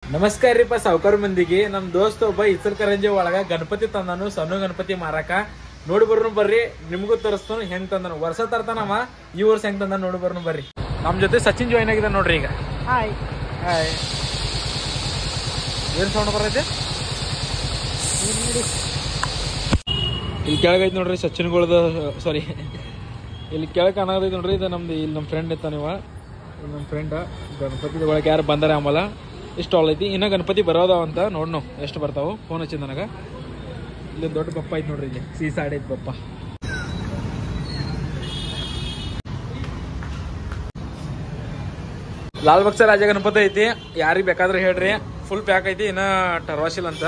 ನಮಸ್ಕಾರ ರೀಪ ಸಾವುಕಾರ ಮಂದಿಗೆ ನಮ್ ದೋಸ್ತ ಒಬ್ಬ ಇಚಲ್ಕರಂಜಿ ಒಳಗ ಗಣಪತಿ ತಂದನು ಸಣ್ಣ ಗಣಪತಿ ಮಾರಾಕ ನೋಡಿ ಬರ್ನು ಬರ್ರಿ ನಿಮ್ಗೂ ತೋರಿಸ್ತಾನು ಹೆಂಗ್ ತಂದನು ವರ್ಷ ತರ್ತಾನವ ಈ ವರ್ಷ ಹೆಂಗ್ ತಂದ ನೋಡಿ ಬರ್ನು ಬರ್ರಿ ನಮ್ ಜೊತೆ ಸಚಿನ್ ಜಾಯ್ನ್ ಆಗಿದೆ ನೋಡ್ರಿ ಈಗ ಹಾಯ್ ಹಾಯ್ ಏನ್ ಸೌಂಡ್ ಬರೈತೆ ಇಲ್ಲಿ ಕೆಳಗೈತೆ ನೋಡ್ರಿ ಸಚಿನ್ಗಳದ ಸಾರಿ ಇಲ್ಲಿ ಕೆಳಗೆ ಕಾಣೋದೈತೆ ನೋಡ್ರಿ ಇದು ನಮ್ದು ಇಲ್ಲಿ ನಮ್ಮ ಫ್ರೆಂಡ್ ಇರ್ತಾನಿವ ನಮ್ಮ ಫ್ರೆಂಡ್ ಗಣಪತಿ ಒಳಗೆ ಯಾರು ಬಂದಾರ ಆಮಲ್ಲ ಇಷ್ಟು ಆಲ್ ಐತಿ ಇನ್ನ ಗಣಪತಿ ಬರೋದಾವ ಅಂತ ನೋಡ್ ನಾವು ಎಷ್ಟು ಬರ್ತಾವು ಫೋನ್ ಹಚ್ಚಿದ ನನಗೆ ಇಲ್ಲಿ ದೊಡ್ಡ ಬಪ್ಪ ಐತಿ ನೋಡ್ರಿ ಇಲ್ಲಿ ಸೀಸ ಆಡೈತಿ ಬಪ್ಪ ಲಾಲ್ ಬಕ್ಸ ರಾಜ ಗಣಪತಿ ಐತಿ ಯಾರಿಗೆ ಬೇಕಾದ್ರೆ ಹೇಳ್ರಿ ಫುಲ್ ಪ್ಯಾಕ್ ಐತಿ ಇನ್ನ ಟರ್ವಾಸಿಲ್ ಅಂತ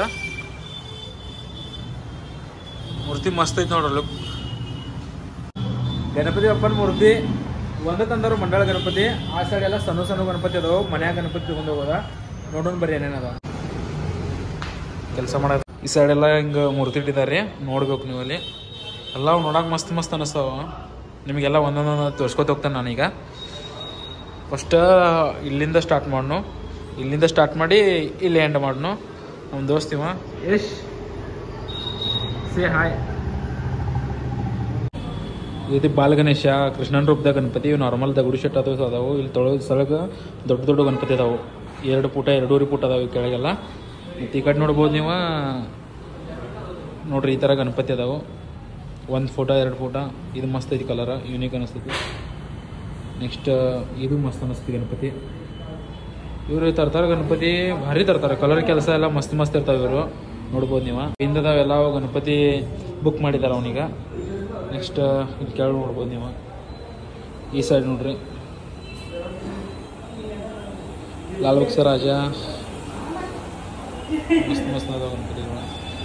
ಮೂರ್ತಿ ಮಸ್ತ್ ಐತಿ ನೋಡ್ರಿ ಲುಕ್ ಗಣಪತಿ ಬಪ್ಪನ ಮೂರ್ತಿ ಒಂದೇ ತಂದರು ಮಂಡಳ ಗಣಪತಿ ಆ ಸೈಡ್ ಎಲ್ಲ ಸಣ್ಣ ಸಣ್ಣ ಗಣಪತಿ ಅದಾವ ಮನ್ಯಾಗ ಗಣಪತಿ ತಗೊಂಡ್ ಹೋಗೋದ ನೋಡೋಣ ಬರ್ರಿ ಏನೇನದ ಕೆಲಸ ಮಾಡೋದು ಈ ಸೈಡ್ ಎಲ್ಲ ಹಿಂಗ ಮೂರ್ತಿ ಇಟ್ಟಿದ್ದಾರೆ ನೋಡ್ಬೇಕು ನೀವು ಅಲ್ಲಿ ಎಲ್ಲ ನೋಡಕ್ ಮಸ್ತ್ ಮಸ್ತ್ ಅನಿಸ್ತಾವ ನಿಮಗೆಲ್ಲ ಒಂದೊಂದೊಂದು ತೋರ್ಸ್ಕೊತ ಹೋಗ್ತಾನೆ ನಾನೀಗ ಫಸ್ಟ್ ಇಲ್ಲಿಂದ ಸ್ಟಾರ್ಟ್ ಮಾಡ್ನು ಇಲ್ಲಿಂದ ಸ್ಟಾರ್ಟ್ ಮಾಡಿ ಇಲ್ಲಿ ಎಂಡ್ ಮಾಡ್ನು ನಮ್ಮ ದೋಸ್ತಿವ ಯಶ್ ಸೇ ಹಾಯ್ ಇದು ಬಾಲ ಗಣೇಶ ಕೃಷ್ಣನ ರೂಪದ ಗಣಪತಿ ಇವು ನಾರ್ಮಲ್ ದಗುಡು ಶೆಟ್ ಅದು ಅದಾವು ಇಲ್ಲಿ ತೊಳಗ ಸಲಗ ದೊಡ್ಡ ದೊಡ್ಡ ಗಣಪತಿ ಅದಾವು ಎರಡು ಪುಟ ಎರಡೂವರೆ ಪುಟ ಅದಾವು ಈ ಕೆಳಗೆಲ್ಲ ಮತ್ತು ಈ ಕಡೆ ನೋಡ್ಬೋದು ನೀವು ನೋಡ್ರಿ ಈ ಥರ ಗಣಪತಿ ಅದಾವು ಒಂದು ಫೋಟೋ ಎರಡು ಫೋಟೋ ಇದು ಮಸ್ತ್ ಐತಿ ಕಲರ್ ಯೂನಿಕ್ ಅನಿಸ್ತೈತಿ ನೆಕ್ಸ್ಟ್ ಇದು ಮಸ್ತ್ ಅನಿಸ್ತೈತಿ ಗಣಪತಿ ಇವರು ತರ್ತಾರೆ ಗಣಪತಿ ಭಾರಿ ತರ್ತಾರೆ ಕಲರ್ ಕೆಲಸ ಎಲ್ಲ ಮಸ್ತ್ ಮಸ್ತ್ ಇರ್ತಾವೆ ಇವರು ನೋಡ್ಬೋದು ನೀವು ಹಿಂದದಾವೆಲ್ಲ ಗಣಪತಿ ಬುಕ್ ಮಾಡಿದ್ದಾರೆ ಅವನೀಗ ನೆಕ್ಸ್ಟ್ ಇಲ್ಲಿ ಕೆಳಗೆ ನೋಡ್ಬೋದು ನೀವು ಈ ಸೈಡ್ ನೋಡ್ರಿ ಲಾಲ್ ಬಕ್ಸ ರಾಜ ಮಸ್ತ್ ಮಸ್ತ್ ಅದಾವ ಗಣಪತಿಗಳು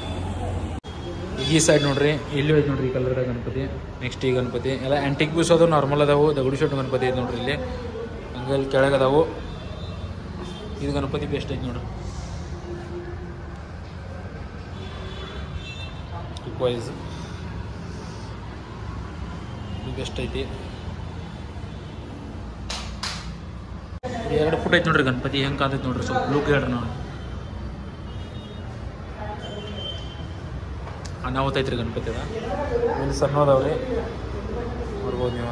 ಈ ಸೈಡ್ ನೋಡ್ರಿ ಇಲ್ಲಿ ಐತೆ ನೋಡ್ರಿ ಈ ಕಲರ್ದ ಗಣಪತಿ ನೆಕ್ಸ್ಟ್ ಈ ಗಣಪತಿ ಎಲ್ಲ ಆ್ಯಂಟಿಕ್ ಪೀಸ್ ಅದು ನಾರ್ಮಲ್ ಅದಾವು ದಗುಡು ಶೆಟ್ಟು ಗಣಪತಿ ಐತೆ ನೋಡ್ರಿ ಇಲ್ಲಿ ಹಂಗೆ ಇಲ್ಲಿ ಕೆಳಗೆ ಅದಾವು ಇದು ಗಣಪತಿ ಬೆಸ್ಟ್ ಐತೆ ನೋಡ್ರಿ ವೈಸ್ ಇದು ಬೆಸ್ಟ್ ಐತಿ ಎರಡು ಫುಟ್ ಐತಿ ನೋಡ್ರಿ ಗಣಪತಿ ಹೆಂಗೆ ಕಾಂತೈತಿ ನೋಡ್ರಿ ಸ್ವಲ್ಪ ಲುಕ್ ಹೇಳ್ರಿ ನಾವು ಅನಾಹುತ ಐತ್ರಿ ಗಣಪತಿ ಅದ ಇಲ್ಲಿ ಸಣ್ಣ ಅದಾವ್ರಿ ನೋಡ್ಬೋದು ನೀವು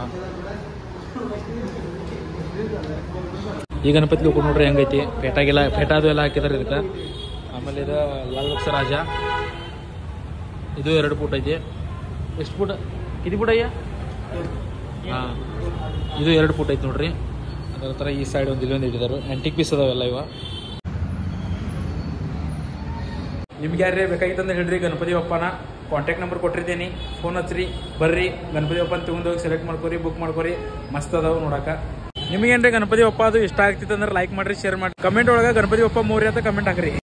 ಈ ಗಣಪತಿ ಲುಕ್ ನೋಡ್ರಿ ಹೆಂಗೈತಿ ಪೇಟಾಗೆಲ್ಲ ಪೇಟಾದು ಎಲ್ಲ ಹಾಕಿದಾರೆ ಇದಕ್ಕೆ ಆಮೇಲೆ ಇದು ಲಾಲ್ ಬಕ್ಸ ರಾಜ ಇದು ಎರಡು ಫುಟ್ ಐತಿ ಎಷ್ಟು ಫುಟ್ ಇದು ಫುಟ್ ಅಯ್ಯ ಹಾಂ ಇದು ಎರಡು ಫುಟ್ ಐತಿ ನೋಡ್ರಿ ಅದರ ಥರ ಈ ಸೈಡ್ ಒಂದು ಇಲ್ಲೊಂದು ಇಟ್ಟಿದ್ದಾರೆ ಆ್ಯಂಟಿಕ್ ಪೀಸ್ ಅದಾವೆಲ್ಲ ಇವ ನಿಮ್ಗೆ ಯಾರೇ ಬೇಕಾಗಿತ್ತಂದ್ರೆ ಹೇಳ್ರಿ ಗಣಪತಿ ಬಪ್ಪನ ಕಾಂಟ್ಯಾಕ್ಟ್ ನಂಬರ್ ಕೊಟ್ಟಿರ್ತೀನಿ ಫೋನ್ ಹಚ್ರಿ ಬರ್ರಿ ಗಣಪತಿ ಬಪ್ಪನ ತಗೊಂಡು ಹೋಗಿ ಸೆಲೆಕ್ಟ್ ಮಾಡ್ಕೊರಿ ಬುಕ್ ಮಾಡ್ಕೊರಿ ಮಸ್ತ್ ಅದಾವ ನೋಡಕ ನಿಮಗೇನ್ರಿ ಗಣಪತಿ ಬಪ್ಪ ಅದು ಇಷ್ಟ ಆಗ್ತಿತ್ತು ಅಂದ್ರೆ ಲೈಕ್ ಮಾಡ್ರಿ ಶೇರ್ ಮಾಡಿ ಕಮೆಂಟ್ ಒಳಗೆ ಗಣಪತಿ ಬಪ್ಪ ಮೂರಿ ಅಂತ ಕಮೆಂಟ್ ಹಾಕ್ರಿ